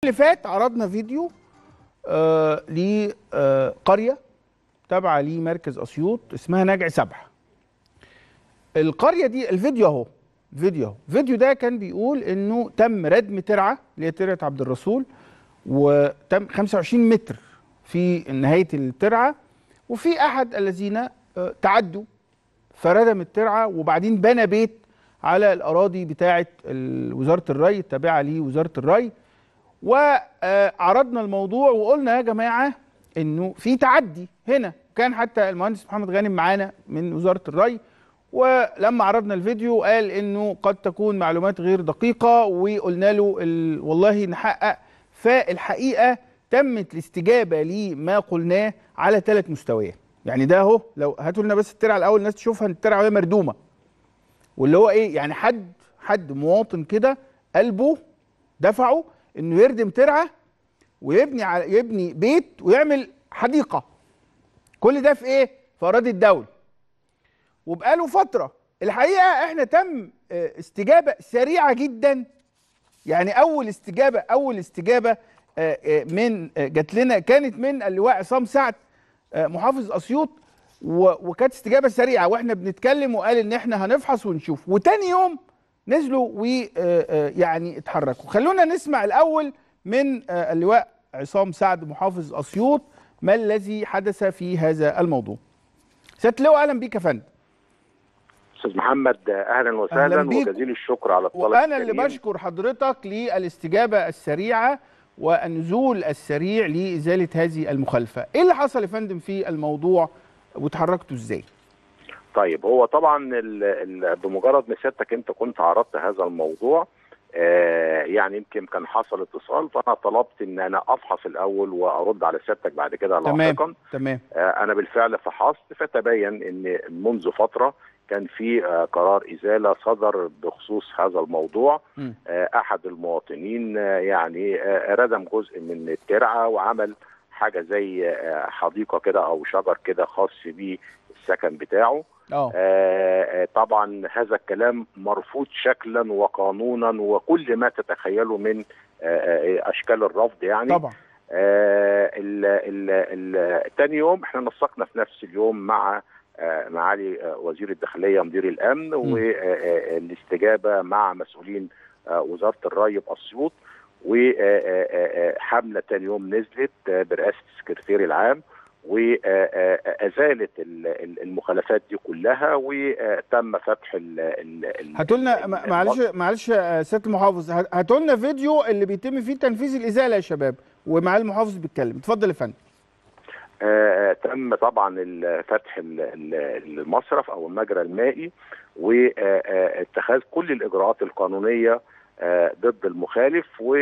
اللي فات عرضنا فيديو آه لقريه تابعه لمركز اسيوط اسمها نجع سبح القريه دي الفيديو اهو الفيديو اهو الفيديو ده كان بيقول انه تم ردم ترعه اللي هي ترعه عبد الرسول وتم 25 متر في نهايه الترعه وفي احد الذين آه، تعدوا فردم الترعه وبعدين بنى بيت على الاراضي بتاعه ال- وزاره الري التابعه لوزاره الري وعرضنا الموضوع وقلنا يا جماعه انه في تعدي هنا كان حتى المهندس محمد غانم معانا من وزاره الري ولما عرضنا الفيديو قال انه قد تكون معلومات غير دقيقه وقلنا له ال... والله نحقق فالحقيقه تمت الاستجابه لما قلناه على ثلاث مستويات يعني ده اهو لو هاتوا لنا بس الترعه الاول الناس تشوفها ان الترعه وهي مردومه واللي هو ايه يعني حد حد مواطن كده قلبه دفعه انه يردم ترعه ويبني على يبني بيت ويعمل حديقه كل ده في ايه في اراضي الدوله وبقاله فتره الحقيقه احنا تم آه، استجابه سريعه جدا يعني اول استجابه اول استجابه آه، آه، من آه، جات لنا كانت من اللواء عصام سعد آه، محافظ اسيوط و- وكانت استجابه سريعه واحنا بنتكلم وقال ان احنا هنفحص ونشوف وتاني يوم نزلوا ويعني اتحركوا خلونا نسمع الاول من آه، اللواء عصام سعد محافظ اسيوط ما الذي حدث في هذا الموضوع سياده اللواء اهلا بيك يا فندم استاذ محمد اهلا وسهلا أهلاً بيك. وجزيل الشكر على الطلب وانا اللي الكريم. بشكر حضرتك للاستجابه السريعه والنزول السريع لازاله هذه المخالفه ايه اللي حصل يا فندم في الموضوع وتحركتوا ازاي طيب هو طبعا ال ال بمجرد ما سيادتك انت كنت عرضت هذا الموضوع آه يعني يمكن كان حصل اتصال فانا طلبت ان انا افحص الاول وارد على سيادتك بعد كده تمام لاحقا تمام آه انا بالفعل فحصت فتبين ان منذ فتره كان في آه قرار ازاله صدر بخصوص هذا الموضوع مم. آه احد المواطنين آه يعني آه ردم جزء من الترعه وعمل حاجه زي آه حديقه كده او شجر كده خاص بالسكن بتاعه اه آه، آه، طبعا هذا الكلام مرفوض شكلا وقانونا وكل ما تتخيله من آه، آه، اشكال الرفض يعني طبعا آه، ال- ال- ال- تاني يوم احنا نسقنا في نفس اليوم مع آه، معالي آه، وزير الداخليه مدير الامن والاستجابه مع مسؤولين آه، وزاره الري باسيوط وحمله تاني يوم نزلت آه، برئاسه السكرتير العام وازالت المخالفات دي كلها وتم فتح ال ال- ال- هاتوا لنا ال- ما- معلش معلش يا سياده المحافظ هات- هاتوا لنا فيديو اللي بيتم فيه تنفيذ الازاله يا شباب ومعالي المحافظ بيتكلم اتفضل يا فندم آه، تم طبعا ال- فتح ال- ال- المصرف او المجرى المائي واتخاذ كل الاجراءات القانونيه آه، ضد المخالف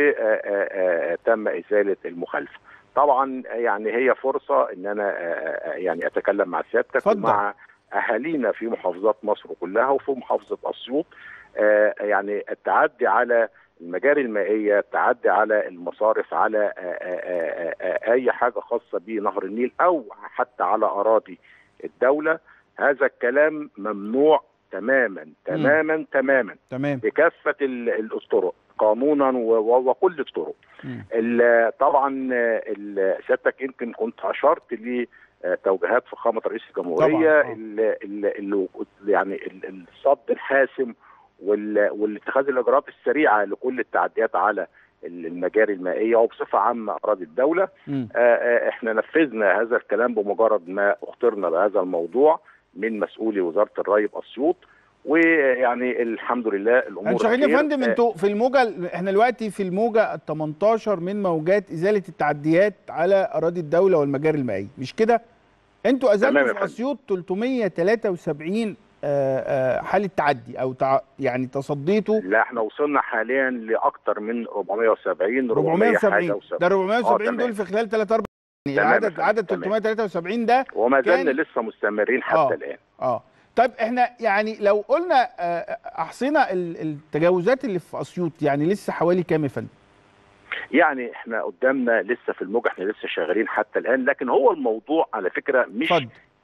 وتم ازاله المخالفه. طبعا يعني هي فرصه ان انا آه، آه، يعني اتكلم مع سيادتك اتفضل. ومع اهالينا في محافظات مصر كلها وفي محافظه اسيوط آه، يعني التعدي على المجاري المائيه التعدي على المصارف على آه، آه، آه، آه، اي حاجه خاصه بنهر النيل او حتى على اراضي الدوله هذا الكلام ممنوع تماما تماما تماما تمام بكافه ال- الطرق قانونا و- و- وكل الطرق مم. ال- طبعا ال- سيادتك يمكن كنت اشرت لتوجيهات فخامه رئيس الجمهوريه طبعاً، آه. ال- ال- ال- يعني ال- الصد الحاسم وال- والاتخاذ الاجراءات السريعه لكل التعديات على المجاري المائيه وبصفه عامه اراضي الدوله مم. آه، آه، احنا نفذنا هذا الكلام بمجرد ما اخطرنا بهذا الموضوع من مسؤولي وزاره الري باسيوط ويعني الحمد لله الامور احنا شغالين يا بخير. فندم آه، انتوا في الموجه احنا دلوقتي في الموجه ال 18 من موجات ازاله التعديات على اراضي الدوله والمجاري المائيه مش كده؟ انتوا تمام ازلتوا يا في فندم. اسيوط 373 آه، آه، حاله تعدي او تع... يعني تصديتوا لا احنا وصلنا حاليا لاكثر من 470 400 470 حاجه و70 ده 470 تمام. دول في خلال 3 4 يعني تمام يا عدد فندم، عدد تمام. 373 ده وما زلنا كان- لسه مستمرين حتى آه. الان اه طيب احنا يعني لو قلنا آه، احصينا ال- التجاوزات اللي في اسيوط يعني لسه حوالي كام يا فندم؟ يعني احنا قدامنا لسه في الموجة احنا لسه شغالين حتى الان لكن هو الموضوع على فكره مش اتفضل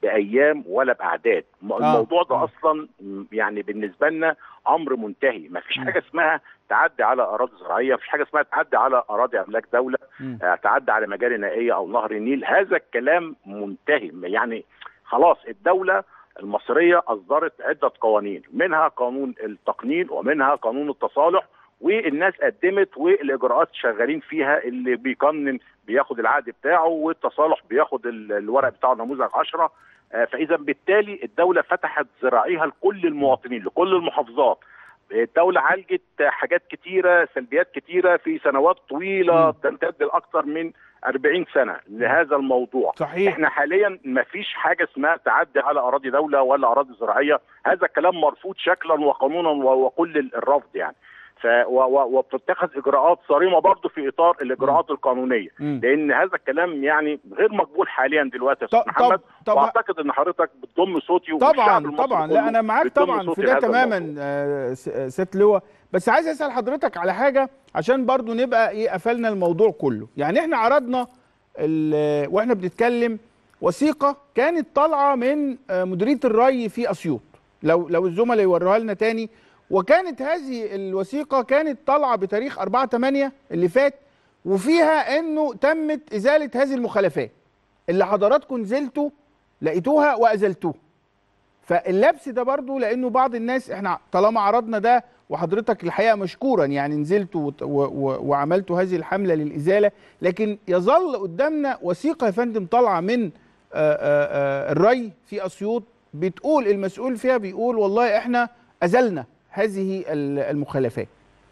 بايام ولا باعداد م- آه. الموضوع ده آه. اصلا م- يعني بالنسبه لنا امر منتهي ما فيش م. حاجه اسمها تعدي على اراضي زراعيه ما فيش حاجه اسمها تعدي على اراضي املاك دوله مم. آه، تعدي على مجاري نائيه او نهر النيل هذا الكلام منتهي يعني خلاص الدوله المصريه اصدرت عده قوانين منها قانون التقنين ومنها قانون التصالح والناس قدمت والاجراءات شغالين فيها اللي بيقنن بياخد العقد بتاعه والتصالح بياخد ال- الورق بتاعه نموذج 10 آه، فاذا بالتالي الدوله فتحت ذراعيها لكل المواطنين لكل المحافظات الدولة عالجت حاجات كتيرة سلبيات كتيرة في سنوات طويلة مم. تمتد لأكثر من 40 سنة لهذا الموضوع صحيح احنا حاليا ما فيش حاجة اسمها تعدي على أراضي دولة ولا أراضي زراعية هذا الكلام مرفوض شكلا وقانونا و- وكل الرفض يعني ف و- و- وبتتخذ اجراءات صارمه برضه في اطار الاجراءات القانونيه مم. لان هذا الكلام يعني غير مقبول حاليا دلوقتي يا طب- استاذ محمد طب- طب- واعتقد ان حضرتك بتضم صوتي والشعب طبعا المصري طبعا كله لا انا معاك بتضم طبعا صوتي في ده لهذا تماما الموضوع. آه، س- آه، ست لواء بس عايز اسال حضرتك على حاجه عشان برضو نبقى ايه قفلنا الموضوع كله يعني احنا عرضنا ال- واحنا بنتكلم وثيقه كانت طالعه من آه، مديريه الري في اسيوط لو لو الزملاء يوروها لنا تاني وكانت هذه الوثيقه كانت طالعه بتاريخ 4 8 اللي فات وفيها انه تمت ازاله هذه المخالفات اللي حضراتكم نزلتوا لقيتوها وازلتوها فاللبس ده برضو لانه بعض الناس احنا طالما عرضنا ده وحضرتك الحقيقه مشكورا يعني نزلتوا وت- و- و- وعملتوا هذه الحمله للازاله لكن يظل قدامنا وثيقه يا فندم طالعه من آه، آه، آه، الري في اسيوط بتقول المسؤول فيها بيقول والله احنا ازلنا هذه ال- المخالفات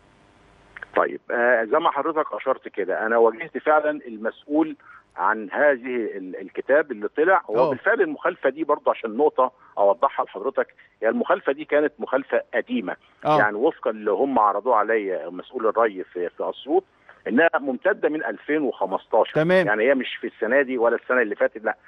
طيب آه زي ما حضرتك اشرت كده انا واجهت فعلا المسؤول عن هذه ال- الكتاب اللي طلع هو أوه. بالفعل المخالفه دي برضه عشان نقطه اوضحها لحضرتك هي يعني المخالفه دي كانت مخالفه قديمه اه يعني وفقا اللي هم عرضوه عليا مسؤول الري في في اسيوط انها ممتده من 2015 تمام يعني هي مش في السنه دي ولا السنه اللي فاتت لا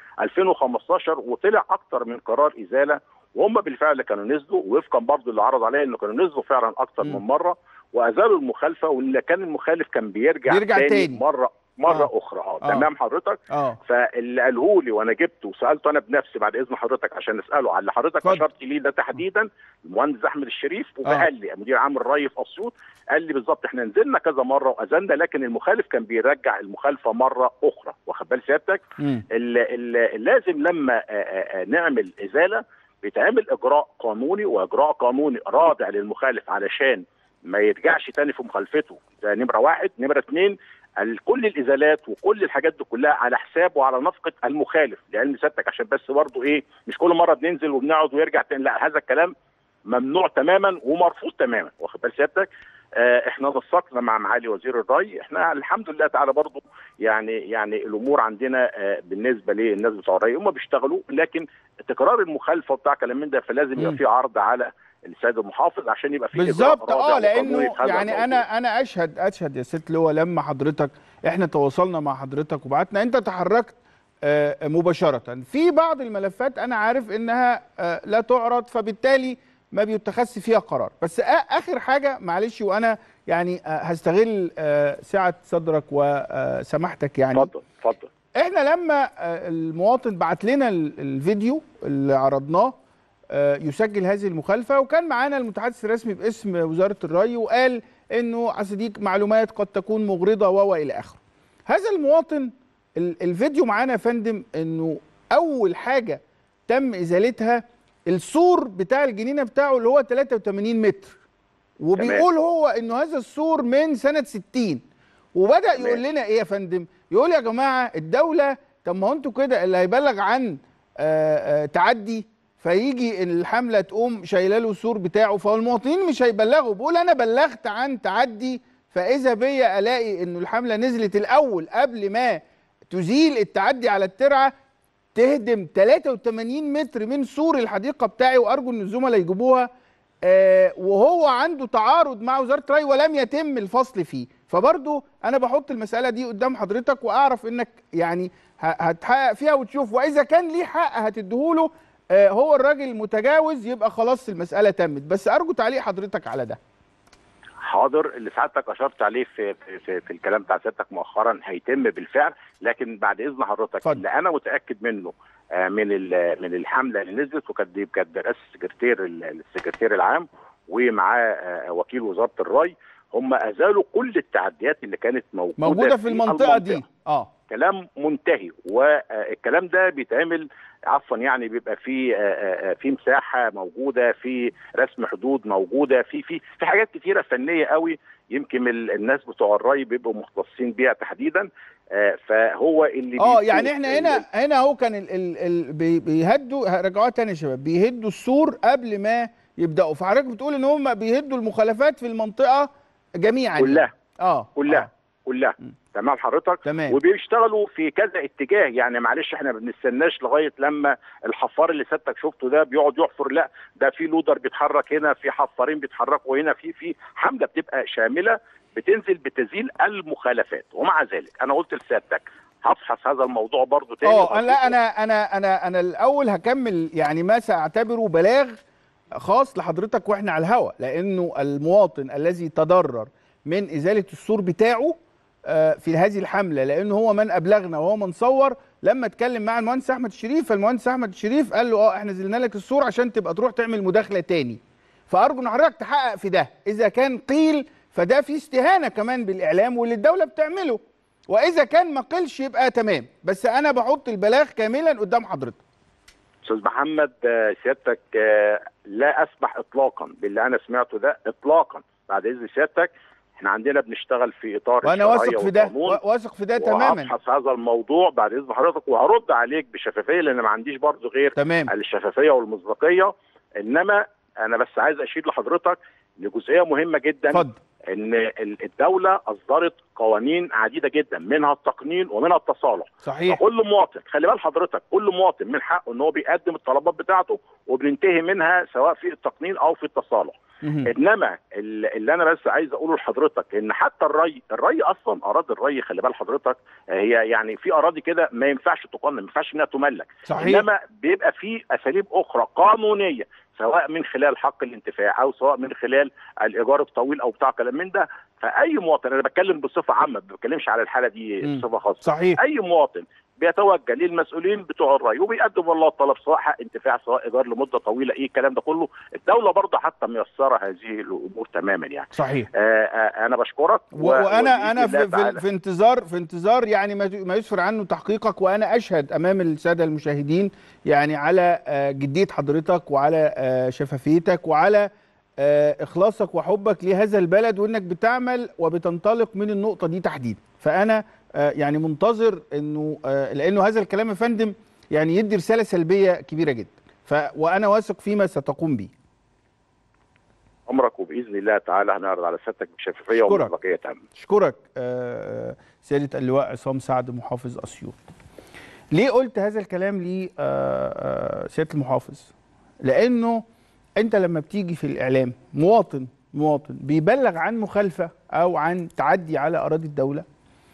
2015 وطلع اكتر من قرار ازاله وهم بالفعل كانوا نزلوا وفقا برضه اللي عرض عليا انه كانوا نزلوا فعلا اكتر مم. من مره وازالوا المخالفه واللي كان المخالف كان بيرجع, بيرجع تاني, تاني. مره مره آه. اخرى اه آه. تمام حضرتك اه فاللي قاله لي وانا جبته وسالته انا بنفسي بعد اذن حضرتك عشان اساله على اللي حضرتك اتفضل. اشرت ليه ده تحديدا المهندس احمد الشريف وقال لي مدير عام الري في اسيوط قال لي بالظبط احنا نزلنا كذا مره واذلنا لكن المخالف كان بيرجع المخالفه مره اخرى واخد بال سيادتك مم. ال- ال- لازم لما آه، آه، آه، نعمل ازاله بيتعمل اجراء قانوني واجراء قانوني رادع للمخالف علشان ما يرجعش تاني في مخالفته ده نمره واحد نمره اثنين ال- كل الازالات وكل الحاجات دي كلها على حساب وعلى نفقه المخالف لعلم سيادتك عشان بس برضه ايه مش كل مره بننزل وبنقعد ويرجع تاني لا هذا الكلام ممنوع تماما ومرفوض تماما واخد بال سيادتك آه، احنا نسقنا مع معالي وزير الري احنا الحمد لله تعالى برضه يعني يعني الامور عندنا آه، بالنسبه للناس بتوع الري هم بيشتغلوا لكن تكرار المخالفه بتاع كلام من ده فلازم مم. يبقى في عرض على السيد المحافظ عشان يبقى في بالظبط إجراء رادع اه لانه وقانوني في هذا يعني الموضوع. انا انا اشهد اشهد يا ست لواء لما حضرتك احنا تواصلنا مع حضرتك وبعتنا انت تحركت آه، مباشره في بعض الملفات انا عارف انها آه، لا تعرض فبالتالي ما بيتخذش فيها قرار بس آ- اخر حاجه معلش وانا يعني آه، هستغل آه، سعه صدرك وسماحتك يعني اتفضل اتفضل احنا لما آه، المواطن بعت لنا ال- الفيديو اللي عرضناه آه، يسجل هذه المخالفه وكان معانا المتحدث الرسمي باسم وزاره الري وقال انه اصل دي معلومات قد تكون مغرضه و الى اخره. هذا المواطن ال- الفيديو معانا يا فندم انه اول حاجه تم ازالتها السور بتاع الجنينه بتاعه اللي هو 83 متر وبيقول هو انه هذا السور من سنه 60 وبدا تمام. يقول لنا ايه يا فندم يقول يا جماعه الدوله طب ما هو انتوا كده اللي هيبلغ عن آه، آه، تعدي فيجي الحمله تقوم شايله له السور بتاعه فالمواطنين مش هيبلغوا بيقول انا بلغت عن تعدي فاذا بيا الاقي انه الحمله نزلت الاول قبل ما تزيل التعدي على الترعه تهدم 83 متر من سور الحديقه بتاعي وارجو ان الزملاء يجيبوها آه وهو عنده تعارض مع وزاره الري ولم يتم الفصل فيه فبرضو انا بحط المساله دي قدام حضرتك واعرف انك يعني ه- هتحقق فيها وتشوف واذا كان ليه حق هتديهوله آه هو الراجل المتجاوز يبقى خلاص المساله تمت بس ارجو تعليق حضرتك على ده حاضر اللي سعادتك اشرت عليه في في, في, في الكلام بتاع سيادتك مؤخرا هيتم بالفعل لكن بعد اذن حضرتك اتفضل. اللي انا متاكد منه آه، من ال- من الحمله اللي نزلت وكانت دي كانت برئاسه السكرتير ال- السكرتير العام ومعاه آه، وكيل وزاره الري هم ازالوا كل التعديات اللي كانت موجوده موجوده في المنطقه دي اه كلام منتهي والكلام ده بيتعمل عفوا يعني بيبقى في آه، آه، في مساحه موجوده في رسم حدود موجوده في في في حاجات كتيره فنيه قوي يمكن ال- الناس بتوع الري بيبقوا مختصين بيها تحديدا آه، فهو اللي اه بيسوق يعني احنا ال- هنا هنا اهو كان ال ال ال بي- بيهدوا رجعوها تاني يا شباب بيهدوا السور قبل ما يبداوا فحضرتك بتقول ان هم بيهدوا المخالفات في المنطقه جميعا يعني. كلها اه كلها آه. كلها تمام حضرتك تمام. وبيشتغلوا في كذا اتجاه يعني معلش احنا ما بنستناش لغايه لما الحفار اللي سيادتك شفته ده بيقعد يحفر لا ده في لودر بيتحرك هنا في حفارين بيتحركوا هنا في في حمله بتبقى شامله بتنزل بتزيل المخالفات ومع ذلك انا قلت لسيادتك هفحص هذا الموضوع برضو تاني اه لا وهشوفه. انا انا انا انا الاول هكمل يعني ما ساعتبره بلاغ خاص لحضرتك واحنا على الهواء لانه المواطن الذي تضرر من ازاله السور بتاعه آه، في هذه الحمله لانه هو من ابلغنا وهو من صور لما اتكلم مع المهندس احمد الشريف فالمهندس احمد الشريف قال له اه احنا زلنا لك السور عشان تبقى تروح تعمل مداخله تاني فارجو ان حضرتك تحقق في ده اذا كان قيل فده في استهانه كمان بالاعلام واللي الدوله بتعمله واذا كان ما قيلش يبقى تمام بس انا بحط البلاغ كاملا قدام حضرتك استاذ محمد آه، سيادتك آه، لا اسمح اطلاقا باللي انا سمعته ده اطلاقا بعد اذن سيادتك احنا عندنا بنشتغل في اطار وانا الشرعية واثق في ده والقانون. وا- واثق في ده تماما وهبحث هذا الموضوع بعد اذن حضرتك وهرد عليك بشفافيه لان ما عنديش برضه غير تمام الشفافيه والمصداقيه انما انا بس عايز اشير لحضرتك لجزئيه مهمه جدا اتفضل ان ال- الدوله اصدرت قوانين عديده جدا منها التقنين ومنها التصالح صحيح فكل مواطن خلي بال حضرتك كل مواطن من حقه ان هو بيقدم الطلبات بتاعته وبننتهي منها سواء في التقنين او في التصالح مهم. انما ال- اللي انا بس عايز اقوله لحضرتك ان حتى الري الري اصلا اراضي الري خلي بال حضرتك آه، هي يعني في اراضي كده ما ينفعش تقنن ما ينفعش انها تملك صحيح انما بيبقى في اساليب اخرى قانونيه سواء من خلال حق الانتفاع او سواء من خلال الايجار الطويل او بتاع كلام من ده فاي مواطن انا بتكلم بصفه عامه ما بتكلمش على الحاله دي مم. بصفه خاصه صحيح اي مواطن بيتوجه للمسؤولين بتوع الري وبيقدم والله الطلب سواء حق انتفاع سواء ايجار لمده طويله ايه الكلام ده كله الدوله برضه حتى ميسره هذه الامور تماما يعني صحيح آه آه انا بشكرك و- وانا وبإذن انا الله في, في, تعالى في انتظار في انتظار يعني ما ما يسفر عنه تحقيقك وانا اشهد امام الساده المشاهدين يعني على آه، جديه حضرتك وعلى آه، شفافيتك وعلى آه، اخلاصك وحبك لهذا البلد وانك بتعمل وبتنطلق من النقطه دي تحديدا فانا آه، يعني منتظر انه آه، لانه هذا الكلام يا فندم يعني يدي رساله سلبيه كبيره جدا ف وانا واثق فيما ستقوم به عمرك وباذن الله تعالى هنعرض على سيادتك بشفافيه أشكرك. ومصداقيه تامه اشكرك آه، سياده اللواء عصام سعد محافظ اسيوط ليه قلت هذا الكلام لسياده المحافظ لانه انت لما بتيجي في الاعلام مواطن مواطن بيبلغ عن مخالفه او عن تعدي على اراضي الدوله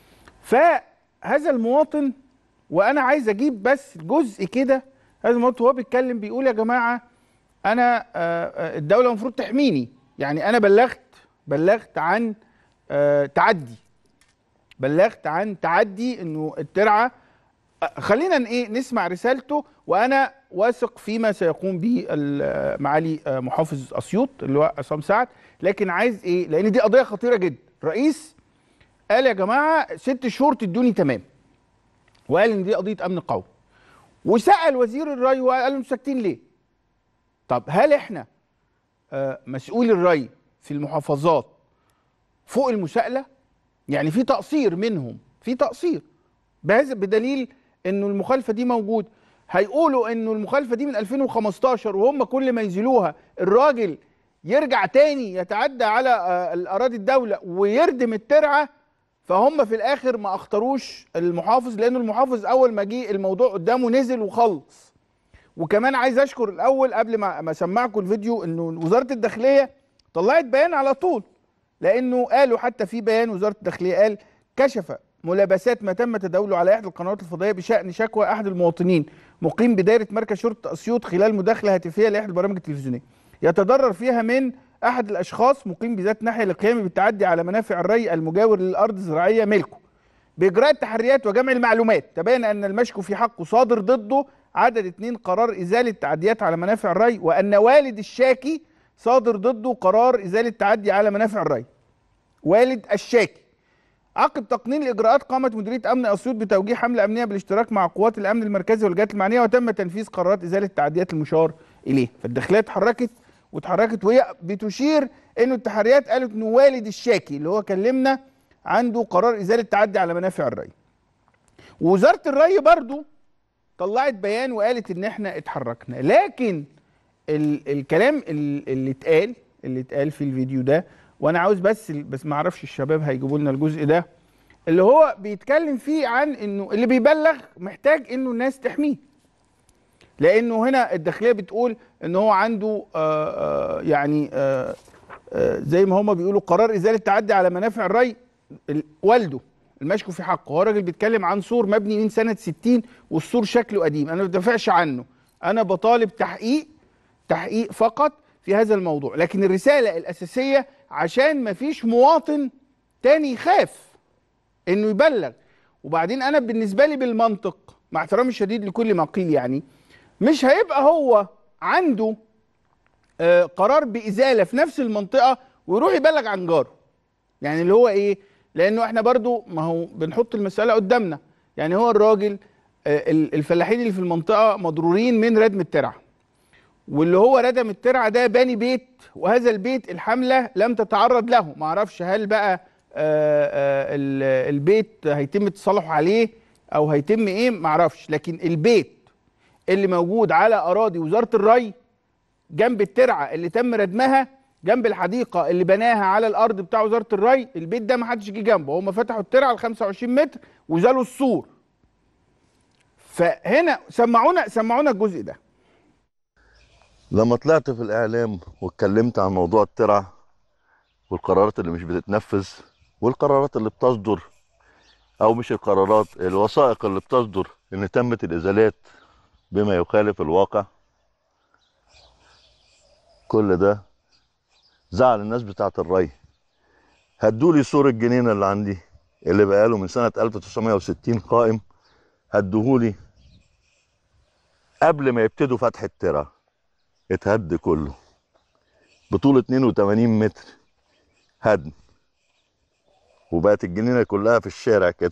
فهذا المواطن وانا عايز اجيب بس جزء كده هذا المواطن وهو بيتكلم بيقول يا جماعه انا آه، آه، الدوله المفروض تحميني يعني انا بلغت بلغت عن آه، تعدي بلغت عن تعدي انه الترعه آه، خلينا ن- ايه نسمع رسالته وانا واثق فيما سيقوم به ال- معالي آه، محافظ اسيوط اللي هو عصام سعد لكن عايز ايه لان دي قضيه خطيره جدا رئيس قال يا جماعه ست شهور تدوني تمام وقال ان دي قضيه امن قومي وسال وزير الري وقال له ساكتين ليه طب هل احنا آه، مسؤول الري في المحافظات فوق المساءله يعني في تقصير منهم في تقصير بهذا بدليل انه المخالفه دي موجود هيقولوا انه المخالفه دي من 2015 وهم كل ما ينزلوها الراجل يرجع تاني يتعدى على آه، الاراضي الدوله ويردم الترعه فهم في الاخر ما اختاروش المحافظ لان المحافظ اول ما جه الموضوع قدامه نزل وخلص وكمان عايز اشكر الاول قبل ما ما اسمعكم الفيديو انه وزاره الداخليه طلعت بيان على طول لانه قالوا حتى في بيان وزاره الداخليه قال كشف ملابسات ما تم تداوله على احدى القنوات الفضائيه بشان شكوى احد المواطنين مقيم بدايه مركز شرطه اسيوط خلال مداخله هاتفيه لاحدى البرامج التلفزيونيه يتضرر فيها من احد الاشخاص مقيم بذات ناحيه للقيام بالتعدي على منافع الري المجاور للارض الزراعيه ملكه باجراء التحريات وجمع المعلومات تبين ان المشكو في حقه صادر ضده عدد اتنين قرار ازاله تعديات على منافع الري وان والد الشاكي صادر ضده قرار ازاله تعدي على منافع الري والد الشاكي عقب تقنين الاجراءات قامت مديريه امن اسيوط بتوجيه حمله امنيه بالاشتراك مع قوات الامن المركزي والجهات المعنيه وتم تنفيذ قرارات ازاله التعديات المشار اليه فالداخليه اتحركت واتحركت وهي بتشير انه التحريات قالت انه والد الشاكي اللي هو كلمنا عنده قرار ازاله تعدي على منافع الري ووزاره الري برضو طلعت بيان وقالت ان احنا اتحركنا لكن ال الكلام ال- اللي اتقال اللي اتقال في الفيديو ده وانا عاوز بس بس ما اعرفش الشباب هيجيبوا لنا الجزء ده اللي هو بيتكلم فيه عن انه اللي بيبلغ محتاج انه الناس تحميه لانه هنا الداخليه بتقول ان هو عنده آآ آآ يعني آآ آآ زي ما هما بيقولوا قرار ازاله التعدي على منافع الري ال- والده المشكو في حقه هو راجل بيتكلم عن سور مبني من سنه 60 والسور شكله قديم انا ما بدافعش عنه انا بطالب تحقيق تحقيق فقط في هذا الموضوع لكن الرساله الاساسيه عشان ما فيش مواطن تاني يخاف انه يبلغ وبعدين انا بالنسبه لي بالمنطق مع احترامي الشديد لكل ما قيل يعني مش هيبقى هو عنده آه، قرار بازاله في نفس المنطقه ويروح يبلغ عن جاره يعني اللي هو ايه لانه احنا برضو ما هو بنحط المساله قدامنا يعني هو الراجل آه، ال- الفلاحين اللي في المنطقه مضرورين من ردم الترعه واللي هو ردم الترعه ده باني بيت وهذا البيت الحمله لم تتعرض له ما اعرفش هل بقى آه، آه، ال- البيت هيتم التصالح عليه او هيتم ايه ما اعرفش لكن البيت اللي موجود على اراضي وزاره الري جنب الترعه اللي تم ردمها جنب الحديقه اللي بناها على الارض بتاع وزاره الري البيت ده ما حدش جه جنبه هم فتحوا الترعه ال 25 متر وزالوا السور فهنا سمعونا سمعونا الجزء ده لما طلعت في الإعلام واتكلمت عن موضوع الترعة والقرارات اللي مش بتتنفذ والقرارات اللي بتصدر أو مش القرارات الوثائق اللي بتصدر إن تمت الإزالات بما يخالف الواقع كل ده زعل الناس بتاعة الري هدولي سور الجنينة اللي عندي اللي بقاله من سنة 1960 قائم هدوهولي قبل ما يبتدوا فتح الترعه اتهد كله بطول 82 متر هدم وبقت الجنينة كلها في الشارع كده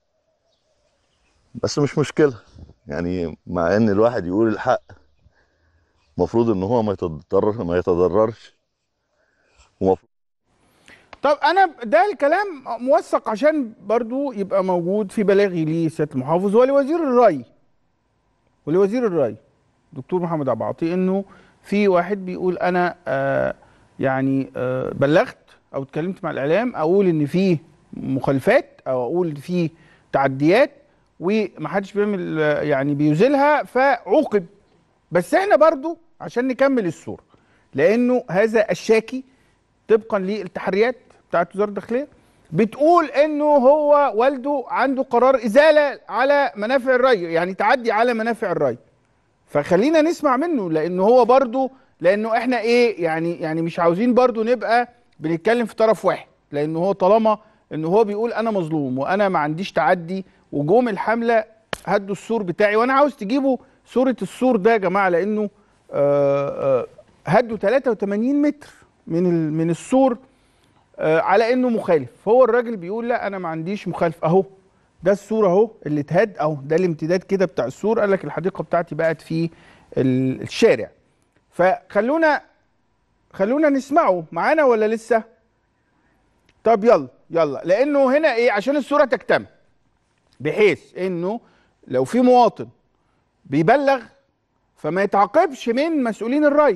بس مش مشكلة يعني مع ان الواحد يقول الحق المفروض ان هو ما يتضرر ما يتضررش ومفروض طب انا ده الكلام موثق عشان برضو يبقى موجود في بلاغي لسياده المحافظ ولوزير الري ولوزير الري دكتور محمد عبد العاطي انه في واحد بيقول انا آه يعني آه بلغت او اتكلمت مع الاعلام اقول ان في مخالفات او اقول في تعديات ومحدش بيعمل آه، يعني بيزيلها فعوقب بس احنا برضو عشان نكمل الصوره لانه هذا الشاكي طبقا للتحريات بتاعت وزاره الداخليه بتقول انه هو والده عنده قرار ازاله على منافع الري يعني تعدي على منافع الري فخلينا نسمع منه لانه هو برضو لانه احنا ايه يعني يعني مش عاوزين برضو نبقى بنتكلم في طرف واحد لانه هو طالما انه هو بيقول انا مظلوم وانا ما عنديش تعدي وجوم الحمله هدوا السور بتاعي وانا عاوز تجيبوا صوره السور ده يا جماعه لانه آه آه هدوا 83 متر من ال- من السور آه على انه مخالف هو الراجل بيقول لا انا ما عنديش مخالف اهو ده السور اهو اللي اتهد اهو ده الامتداد كده بتاع السور قال لك الحديقه بتاعتي بقت في ال- الشارع فخلونا خلونا نسمعه معانا ولا لسه طب يلا يلا لانه هنا ايه عشان الصوره تكتمل بحيث انه لو في مواطن بيبلغ فما يتعاقبش من مسؤولين الري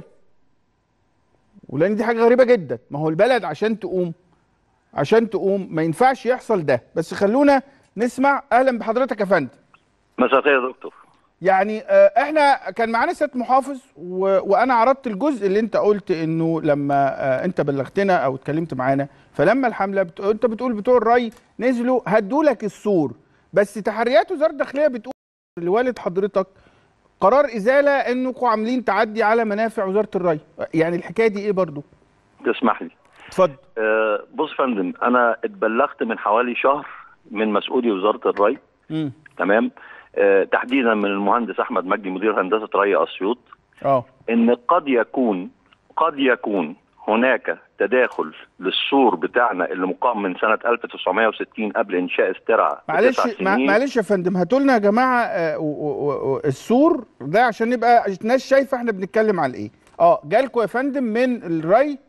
ولان دي حاجه غريبه جدا ما هو البلد عشان تقوم عشان تقوم ما ينفعش يحصل ده بس خلونا نسمع اهلا بحضرتك يا فندم مساء الخير يا دكتور يعني آه، احنا كان معانا سياده محافظ و... وانا عرضت الجزء اللي انت قلت انه لما آه، انت بلغتنا او اتكلمت معانا فلما الحمله بت... انت بتقول بتوع الري نزلوا هدوا لك السور بس تحريات وزاره الداخليه بتقول لوالد حضرتك قرار ازاله انكم عاملين تعدي على منافع وزاره الري يعني الحكايه دي ايه برضو تسمح لي اتفضل أه بص يا فندم انا اتبلغت من حوالي شهر من مسؤولي وزاره الري امم تمام أه تحديدا من المهندس احمد مجدي مدير هندسه ري اسيوط اه ان قد يكون قد يكون هناك تداخل للسور بتاعنا اللي مقام من سنه 1960 قبل انشاء استرعى معلش بتسع مع- سنين. معلش يا فندم هاتوا لنا يا جماعه آه، و- و- و- السور ده عشان نبقى الناس شايفه احنا بنتكلم على ايه اه جالكوا يا فندم من الري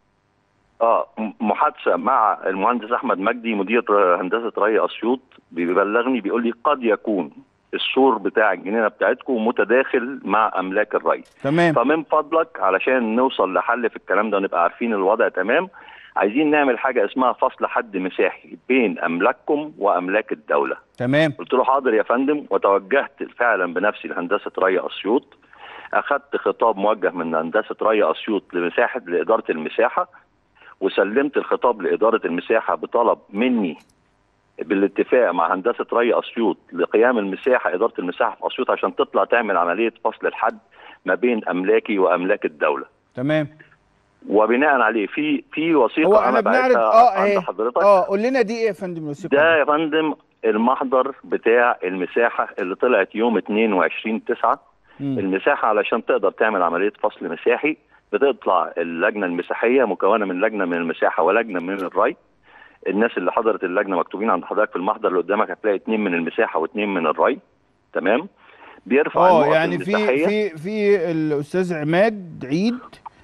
اه م- محادثه مع المهندس احمد مجدي مدير هندسه ري اسيوط بيبلغني بيقول لي قد يكون السور بتاع الجنينه بتاعتكم متداخل مع املاك الري تمام فمن فضلك علشان نوصل لحل في الكلام ده ونبقى عارفين الوضع تمام عايزين نعمل حاجه اسمها فصل حد مساحي بين املاككم واملاك الدوله تمام قلت له حاضر يا فندم وتوجهت فعلا بنفسي لهندسه ري اسيوط اخذت خطاب موجه من هندسه ري اسيوط لمساحه لاداره المساحه وسلمت الخطاب لاداره المساحه بطلب مني بالاتفاق مع هندسه ري اسيوط لقيام المساحه اداره المساحه في اسيوط عشان تطلع تعمل عمليه فصل الحد ما بين املاكي واملاك الدوله تمام وبناء عليه في في وثيقه هو انا بعتها بنعرض اه عند اهي حضرتك اه قول لنا دي ايه يا فندم الوثيقه ده دي؟ يا فندم المحضر بتاع المساحه اللي طلعت يوم 22 9 مم. المساحه علشان تقدر تعمل عمليه فصل مساحي بتطلع اللجنه المساحيه مكونه من لجنه من المساحه ولجنه من الري الناس اللي حضرت اللجنه مكتوبين عند حضرتك في المحضر اللي قدامك هتلاقي اثنين من المساحه واثنين من الري تمام بيرفع اه النقط يعني في المساحيه في في الاستاذ عماد عيد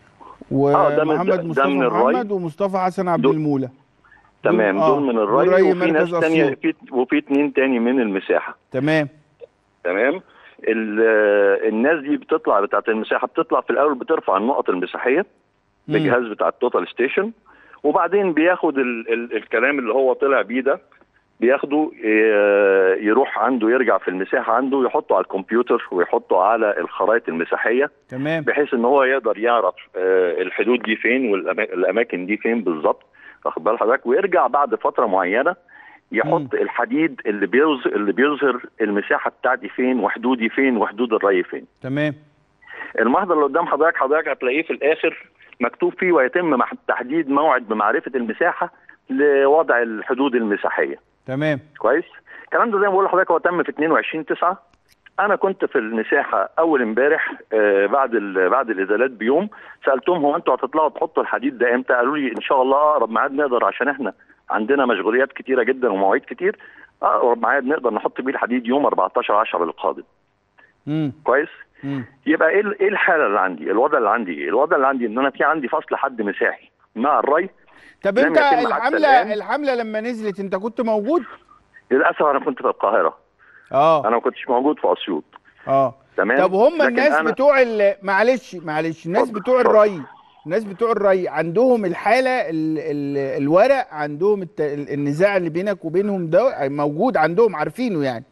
آه، ده من- ومحمد ده مصطفى من الري. محمد ومصطفى حسن عبد دول- المولى تمام آه، دول من الري والري وفي ناس مركز تانية أسيوط. في وفي اثنين تاني من المساحه تمام تمام ال- آه، الناس دي بتطلع بتاعت المساحه بتطلع في الاول بترفع النقط المساحيه مم. بالجهاز بتاع التوتال ستيشن وبعدين بياخد ال ال الكلام اللي هو طلع بيه ده بياخده ي- يروح عنده يرجع في المساحه عنده يحطه على الكمبيوتر ويحطه على الخرائط المساحيه تمام بحيث ان هو يقدر يعرف آه، الحدود دي فين والاماكن دي فين بالظبط واخد بال حضرتك ويرجع بعد فتره معينه يحط الحديد اللي بيظهر اللي بيظهر المساحه بتاعتي فين وحدودي فين وحدود الري فين تمام المحضر اللي قدام حضرتك حضرتك هتلاقيه في الاخر مكتوب فيه ويتم مح- تحديد موعد بمعرفه المساحه لوضع الحدود المساحيه تمام كويس الكلام ده زي ما بقول لحضرتك هو تم في 22 9 انا كنت في المساحه اول امبارح آه بعد ال- بعد الازالات بيوم سالتهم هو انتوا هتطلعوا تحطوا الحديد ده امتى قالوا لي ان شاء الله اقرب ميعاد نقدر عشان احنا عندنا مشغوليات كتيره جدا ومواعيد كتير اقرب ميعاد نقدر نحط بيه الحديد يوم 14 10 القادم امم كويس امم يبقى ايه ال- ايه الحاله اللي عندي الوضع اللي عندي ايه الوضع اللي عندي ان انا في عندي فصل حد مساحي مع الري طب لم انت يتم حتى الحمله الآن. الحمله لما نزلت انت كنت موجود للاسف انا كنت في القاهره اه انا ما كنتش موجود في اسيوط اه تمام طب هم لكن الناس أنا- بتوع ال... معلش معلش الناس اتفضل، بتوع اتفضل. الري الناس بتوع الري عندهم الحاله ال... ال... الورق عندهم الت... النزاع اللي بينك وبينهم ده موجود عندهم عارفينه يعني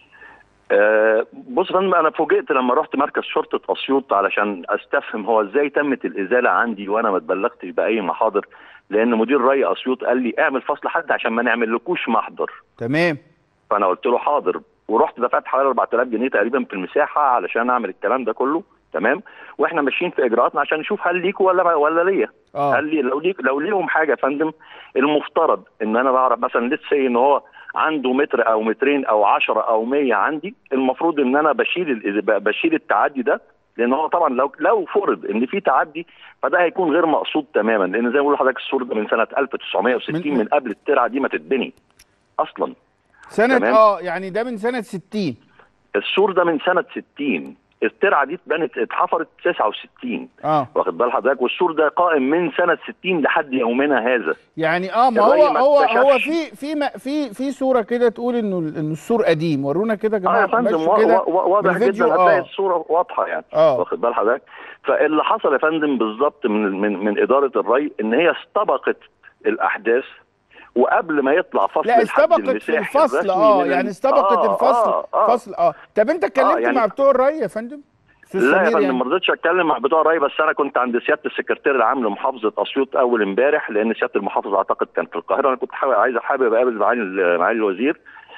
آه، بص يا فندم انا فوجئت لما رحت مركز شرطه اسيوط علشان استفهم هو ازاي تمت الازاله عندي وانا ما اتبلغتش باي محاضر لان مدير ري اسيوط قال لي اعمل فصل حد عشان ما نعملكوش محضر تمام فانا قلت له حاضر ورحت دفعت حوالي 4000 جنيه تقريبا في المساحه علشان اعمل الكلام ده كله تمام واحنا ماشيين في اجراءاتنا عشان نشوف هل ليكوا ولا ولا ليا اه قال لي لو ليك لو ليهم حاجه يا فندم المفترض ان انا بعرف مثلا ليتس سي ان هو عنده متر او مترين او 10 او 100 عندي المفروض ان انا بشيل ال- بشيل التعدي ده لان هو طبعا لو لو فرض ان في تعدي فده هيكون غير مقصود تماما لان زي ما بقول لحضرتك السور ده من سنه 1960 من- من, من قبل الترعه دي ما تتبني اصلا سنه تمام. اه يعني ده من سنه 60 السور ده من سنه 60 الترعه دي اتبنت اتحفرت 69 اه واخد بال حضرتك والسور ده قائم من سنه 60 لحد يومنا هذا يعني اه ما الري هو ما هو اكتشفش. هو في في ما- في في صوره كده تقول انه انه السور قديم ورونا كده يا اه جماعه يا فندم مشوا وا- كده وا- واضح بالفيديو، جدا هتلاقي آه. الصوره واضحه يعني اه واخد بال حضرتك فاللي حصل يا فندم بالظبط من من من اداره الري ان هي استبقت الاحداث وقبل ما يطلع فصل لا الحد استبقت في المساحي الفصل الرسمي اه من يعني ال- استبقت آه، الفصل آه آه فصل اه طب انت اتكلمت يعني- مع بتوع الري يا فندم أستاذ لا يا سمير فندم يعني. ما رضيتش اتكلم مع بتوع الري بس انا كنت عند سياده السكرتير العام لمحافظه اسيوط اول امبارح لان سياده المحافظ اعتقد كان في القاهره انا كنت حابب عايز حابب اقابل معالي ال- معالي الوزير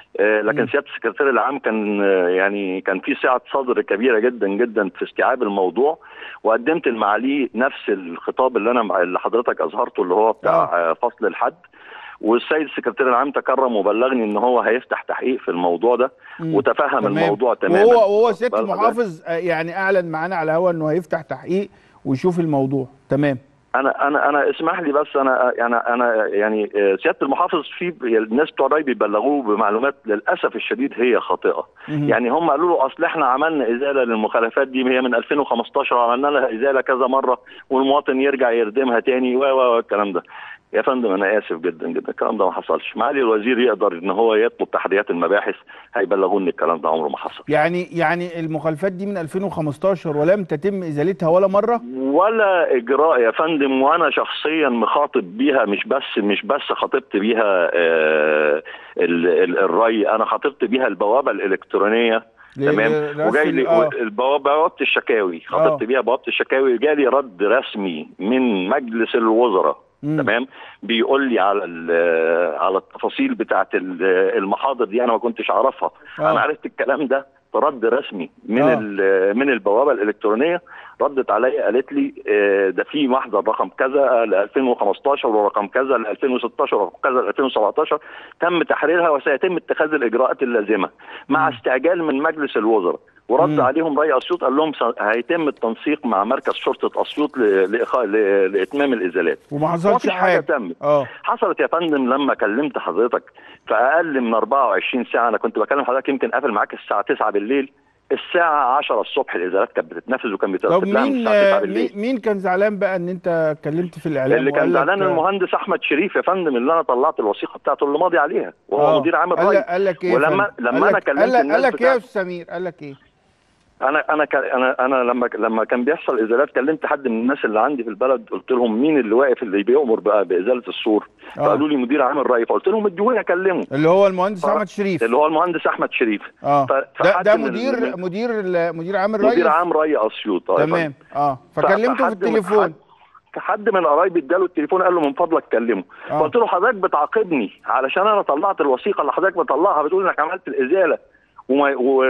آه، لكن سياده السكرتير العام كان آه، يعني كان في سعه صدر كبيره جدا جدا في استيعاب الموضوع وقدمت المعاليه نفس الخطاب اللي انا اللي حضرتك اظهرته اللي هو بتاع آه، فصل الحد والسيد السكرتير العام تكرم وبلغني ان هو هيفتح تحقيق في الموضوع ده مم. وتفهم تمام. الموضوع تماما وهو وهو سياده واخد بالك؟ المحافظ آه، يعني اعلن معانا على الهوا انه هيفتح تحقيق ويشوف الموضوع تمام انا انا انا اسمح لي بس انا انا انا يعني آه، سياده المحافظ في الناس بتوع الري بيبلغوه بمعلومات للاسف الشديد هي خاطئه مهم. يعني هم قالوا له اصل احنا عملنا ازاله للمخالفات دي هي من 2015 وعملنا لها ازاله كذا مره والمواطن يرجع يردمها تاني و و و الكلام ده يا فندم انا اسف جدا جدا الكلام ده ما حصلش معالي الوزير يقدر ان هو يطلب تحريات المباحث هيبلغوا ان الكلام ده عمره ما حصل يعني يعني المخالفات دي من 2015 ولم تتم ازالتها ولا مره ولا اجراء يا فندم وانا شخصيا مخاطب بيها مش بس مش بس خاطبت بيها آه ال- ال- الري انا خاطبت بيها البوابه الالكترونيه ل- تمام لرسم- وجاي لي آه. البوابه بوابه الشكاوي خاطبت آه. بيها بوابه الشكاوي جالي رد رسمي من مجلس الوزراء مم. تمام بيقول لي على ال- على التفاصيل بتاعت ال- المحاضر دي انا ما كنتش اعرفها آه. انا عرفت الكلام ده برد رسمي من آه. ال- من البوابه الالكترونيه ردت عليا قالت لي آه، ده في محضر رقم كذا ل 2015 ورقم كذا ل 2016 ورقم كذا ل 2017 تم تحريرها وسيتم اتخاذ الاجراءات اللازمه مع استعجال من مجلس الوزراء ورد مم. عليهم ري اسيوط قال لهم س- هيتم التنسيق مع مركز شرطه اسيوط ل- لإخاء- ل- لاتمام الازالات وما حصلش مفيش حاجه حاجه تمت اه حصلت يا فندم لما كلمت حضرتك في اقل من 24 ساعه انا كنت بكلم حضرتك يمكن قافل معاك الساعه 9 بالليل الساعه 10 الصبح الازالات كانت بتتنفذ وكان طب بيترتب لها من مين الساعه 9 آه، بالليل مين مين كان زعلان بقى ان انت اتكلمت في الاعلام اللي كان وقال لك، زعلان آه، المهندس احمد شريف يا فندم اللي انا طلعت الوثيقه بتاعته اللي ماضي عليها وهو آه. مدير عام قال الري لك قال لك ايه يا ولما فندم؟ لما قال انا لك- كلمت قال لك- الناس قال لك ايه يا بتاع استاذ سمير قال لك ايه انا انا ك- انا انا لما لما كان بيحصل ازالات كلمت حد من الناس اللي عندي في البلد قلت لهم مين اللي واقف اللي بيؤمر بقى بازاله السور آه. فقالوا لي مدير عام الري فقلت لهم اديهوني اكلمه اللي هو المهندس آه. احمد شريف اللي هو المهندس احمد شريف اه ف- ده فحد ده من- مدير من- مدير ال- مدير عام الري مدير عام ري اسيوط آه، تمام اه فكلمته في فحد من- التليفون حد- حد من قرايبي اداله التليفون قال له من فضلك كلمه آه. فقلت له حضرتك بتعاقبني علشان انا طلعت الوثيقه اللي حضرتك بتطلعها بتقول انك عملت الازاله وما و...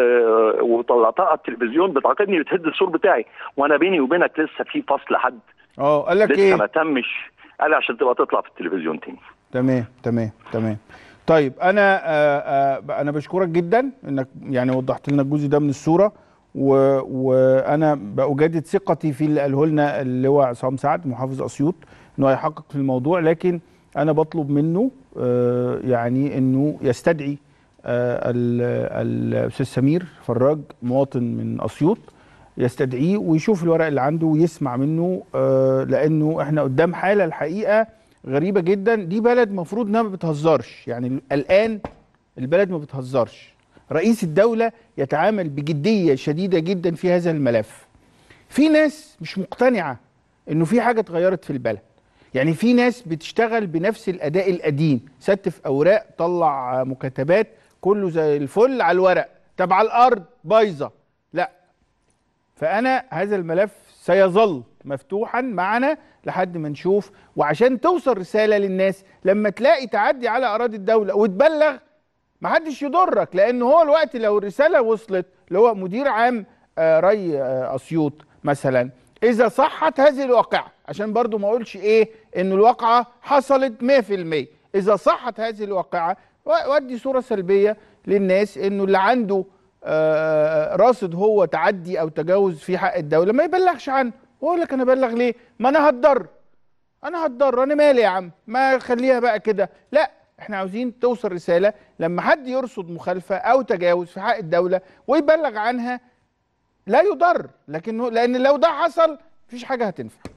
وطلعتها على التلفزيون بتعاقبني بتهد السور بتاعي وانا بيني وبينك لسه في فصل حد اه قال لك لسه ايه ما تمش قال لي عشان تبقى تطلع في التلفزيون تاني تمام تمام تمام طيب انا آه آه انا بشكرك جدا انك يعني وضحت لنا الجزء ده من الصوره و... وانا باجدد ثقتي في اللي قاله لنا اللواء عصام سعد محافظ اسيوط انه هيحقق في الموضوع لكن انا بطلب منه آه يعني انه يستدعي آه ال- الاستاذ سمير فراج مواطن من اسيوط يستدعيه ويشوف الورق اللي عنده ويسمع منه آه لانه احنا قدام حاله الحقيقه غريبه جدا دي بلد مفروض انها ما بتهزرش يعني الان البلد ما بتهزرش رئيس الدوله يتعامل بجديه شديده جدا في هذا الملف في ناس مش مقتنعه انه في حاجه اتغيرت في البلد يعني في ناس بتشتغل بنفس الاداء القديم ستف اوراق طلع مكاتبات كله زي الفل على الورق طب على الارض بايظه لا فانا هذا الملف سيظل مفتوحا معنا لحد ما نشوف وعشان توصل رساله للناس لما تلاقي تعدي على اراضي الدوله وتبلغ محدش يضرك لان هو الوقت لو الرساله وصلت اللي هو مدير عام آه، ري آه، اسيوط مثلا اذا صحت هذه الواقعه عشان برضو ما اقولش ايه ان الواقعه حصلت 100% اذا صحت هذه الواقعه و- ودي صوره سلبيه للناس انه اللي عنده آه، راصد هو تعدي او تجاوز في حق الدوله ما يبلغش عنه ويقول لك انا ابلغ ليه ما انا هتضر انا هتضر انا مالي يا عم ما خليها بقى كده لا احنا عاوزين توصل رساله لما حد يرصد مخالفه او تجاوز في حق الدوله ويبلغ عنها لا يضر لكنه لان لو ده حصل مفيش حاجه هتنفع